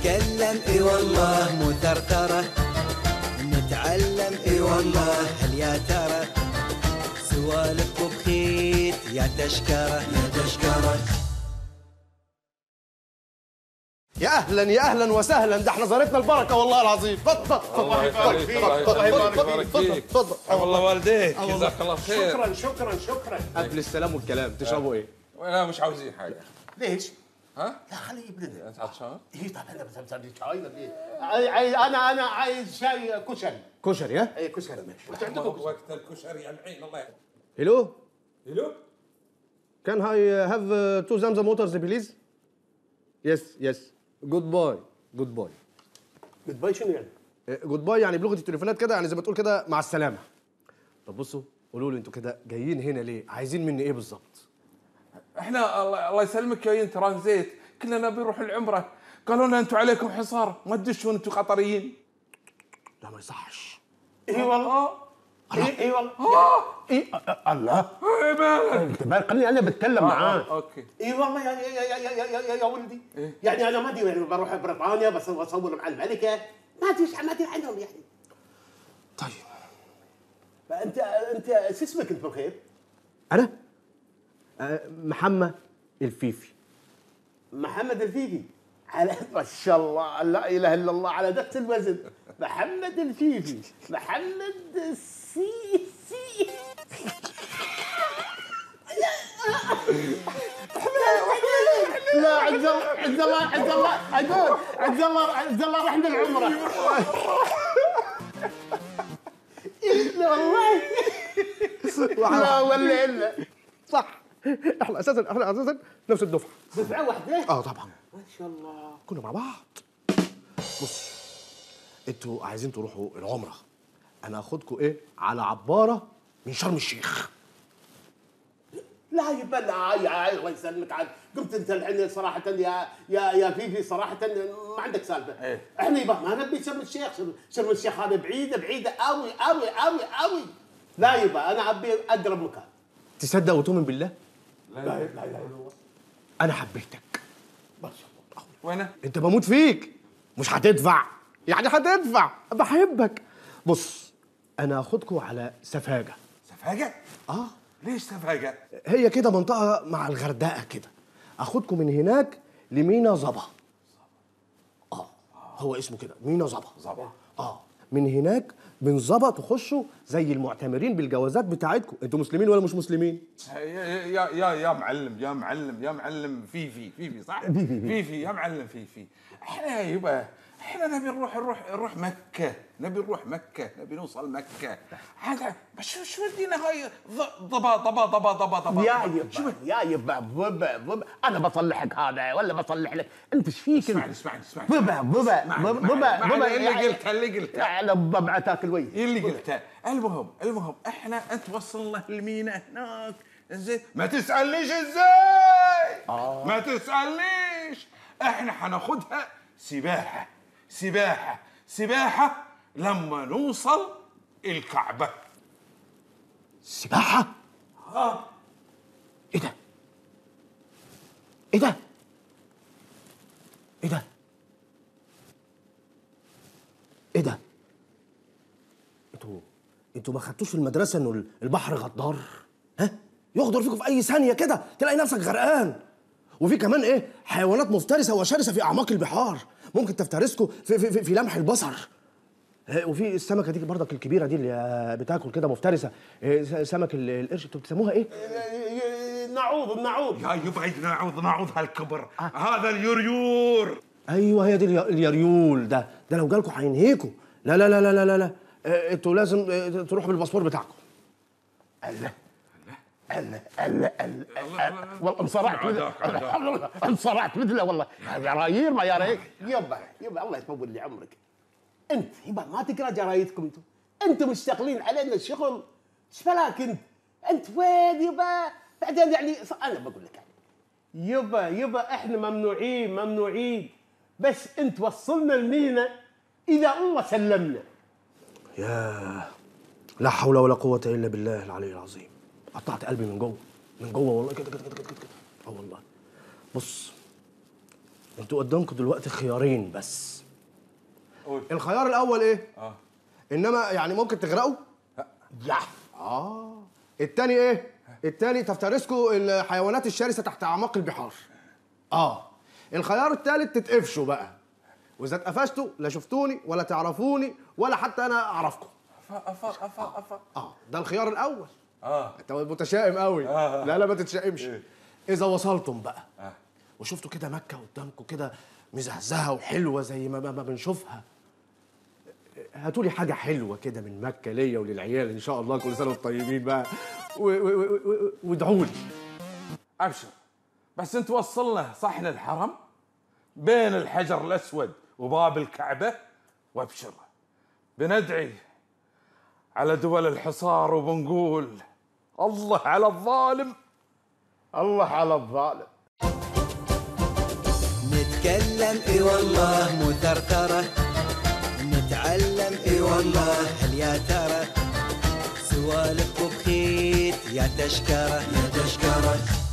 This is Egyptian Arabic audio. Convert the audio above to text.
نتكلم اي والله مو ثرثرة نتعلم اي والله هل يا ترى سوالف بخيت يا تشكرة يا تشكرة يا اهلا يا اهلا وسهلا ده احنا زارتنا البركه والله العظيم اتفضل الله يخليك الله يخليك يبارك فيك اتفضل والله والديك جزاك الله خير شكرا شكرا شكرا قبل السلام والكلام تشربوا ايه؟ لا مش عاوزين حاجه ليش؟ ها؟ لا خليه يبلد انت عطشان؟ ايه طبعا انا بس بدي شاي بدي عاي- عاي- انا انا عايز شاي كشري كشري ها؟ اي كشري ماشي عندكم كشري وقت الكشري يا العين الله يحفظك هلو الو كان هاي هاف تو زمزم موترز بليز؟ يس يس جود باي جود باي بتباي شنو يعني؟ جود باي يعني بلغه التليفونات كده يعني زي ما تقول كده مع السلامه طب بصوا قولوا لي انتوا كده جايين هنا ليه؟ عايزين مني ايه بالظبط؟ احنا الله, الله يسلمك جايين ترانزيت كلنا نبي نروح العمره قالوا لنا انتم عليكم حصار ما تدشون انتم قطريين لا ما يصحش اي والله اه اي اي والله اه اي الله ايه مالك انت بالك خليني انا بتكلم آه، معاه آه، اوكي اي والله يا يا يا يا يا, يا, يا ولدي إيه؟ يعني انا ما ادري يعني بروح بريطانيا بس اصور مع الملكه ما ادري ما ادري عنهم يعني طيب فانت انت شو اسمك انت بالخير؟ انا آه، محمد الفيفي محمد الفيفي على ما شاء الله لا اله الا الله على نفس الوزن محمد الفيفي محمد السيسي لا عز الله عز الله عز الله اقول عز الله عز الله رحنا العمره لا والله لا ولا الا صح احنا اساسا احنا اساسا نفس الدفعه دفعه واحده اه طبعا ما شاء الله كنا مع بعض بص انتوا عايزين تروحوا العمره انا هاخدكم ايه على عباره من شرم الشيخ لا يبا لا يا الله يسلمك عاد قمت انت الحين صراحه يا يا يا فيفي صراحه ما عندك سالفه إيه. احنا يبا ما نبي شرم الشيخ شرم- شرم الشيخ هذا بعيده بعيده قوي قوي قوي قوي لا يبا انا ابي اقرب مكان تصدق وتؤمن بالله لا لا اله الا الله انا حبيتك ما شاء الله وينه؟ انت بموت فيك مش هتدفع يعني هتدفع بحبك بص انا هاخدكم على سفاجه سفاجه؟ اه ليش سفاجه؟ هي كده منطقه مع الغردقه كده اخدكم من هناك لمينا ظبا اه هو اسمه كده مينا ظبا ظبا. اه من هناك من ظبا تخشوا زي المعتمرين بالجوازات بتاعتكم انتوا مسلمين ولا مش مسلمين يا يا يا يا معلم يا معلم يا معلم فيفي فيفي صح؟ فيفي يا معلم فيفي احنا يبا احنا نبي نروح نروح نروح مكة نبي نروح مكة نبي نوصل مكة هذا بس شو شو ودينا هاي ض- ضبا ضبا ضبا ضبا ضبا يا شو يبا يا يبا ضبا ضبا انا بصلحك هذا ولا بصلح لك انت ايش فيك اسمعني انت؟ اسمعني اسمعني ضبا ضبا اسمعني، ضبا اسمعني، ضبا اسمعني، اللي قلتها اللي قلتها على الضبعه تاكل وجه ايه اللي قلته المهم المهم احنا انت وصلنا المينا هناك زين ما تسالنيش ازاي آه. ما تسالنيش احنا حناخدها سباحه سباحه سباحه لما نوصل الكعبه سباحه اه ايه ده ايه ده ايه ده ايه ده انتوا انتوا ما خدتوش في المدرسه انه البحر غدار ها يغدر فيكم في اي ثانيه كده تلاقي نفسك غرقان وفي كمان ايه حيوانات مفترسه وشرسه في اعماق البحار ممكن تفترسكم في, في, في, في لمح البصر آه، وفي السمكه دي برضك الكبيره دي اللي بتاكل كده مفترسه آه، س- سمك ال- القرش انتوا بتسموها ايه نعوض نعوض يا يبعد نعوض نعوض هالكبر هذا اليوريور ايوه هي دي اليا- اليريول ده ده لو جالكوا هينهيكوا لا لا لا لا لا لا, لا. آه، انتوا لازم آه، تروحوا بالباسبور بتاعكم الله الله الله الله والله انصرعت عداك، عداك. انصرعت مثله والله جراير ما جراير يبا يبا الله يطول لي عمرك انت يبا ما تقرا جرايدكم انتم انتم مشتغلين علينا الشغل ايش بلاك انت انت وين يبا بعدين يعني ص- انا بقول لك يعني يبا يبا احنا ممنوعين ممنوعين بس انت وصلنا المينا اذا الله سلمنا يا لا حول ولا قوة إلا بالله العلي العظيم قطعت قلبي من جوه من جوه والله كده كده كده كده كده اه والله بص انتوا قدامكم دلوقتي خيارين بس قول. الخيار الاول ايه اه انما يعني ممكن تغرقوا يا اه التاني ايه التاني تفترسكوا الحيوانات الشرسه تحت اعماق البحار اه الخيار التالت تتقفشوا بقى واذا اتقفشتوا لا شفتوني ولا تعرفوني ولا حتى انا اعرفكم افا افا افا افا اه ده الخيار الاول اه انت متشائم قوي آه. لا لا ما تتشائمش إيه؟ اذا وصلتم بقى آه. وشفتوا كده مكه قدامكم كده مزهزهه وحلوه زي ما, ما, ما بنشوفها هاتوا لي حاجه حلوه كده من مكه ليا وللعيال ان شاء الله كل سنه وانتم طيبين بقى و- و- و- و- وادعوا لي ابشر بس انت وصلنا صحن الحرم بين الحجر الاسود وباب الكعبه وابشر بندعي على دول الحصار وبنقول الله على الظالم الله على الظالم نتكلم اي والله مو ثرثرة نتعلم اي والله هل يا ترى سوالف بخيت يا تشكرة يا تشكرة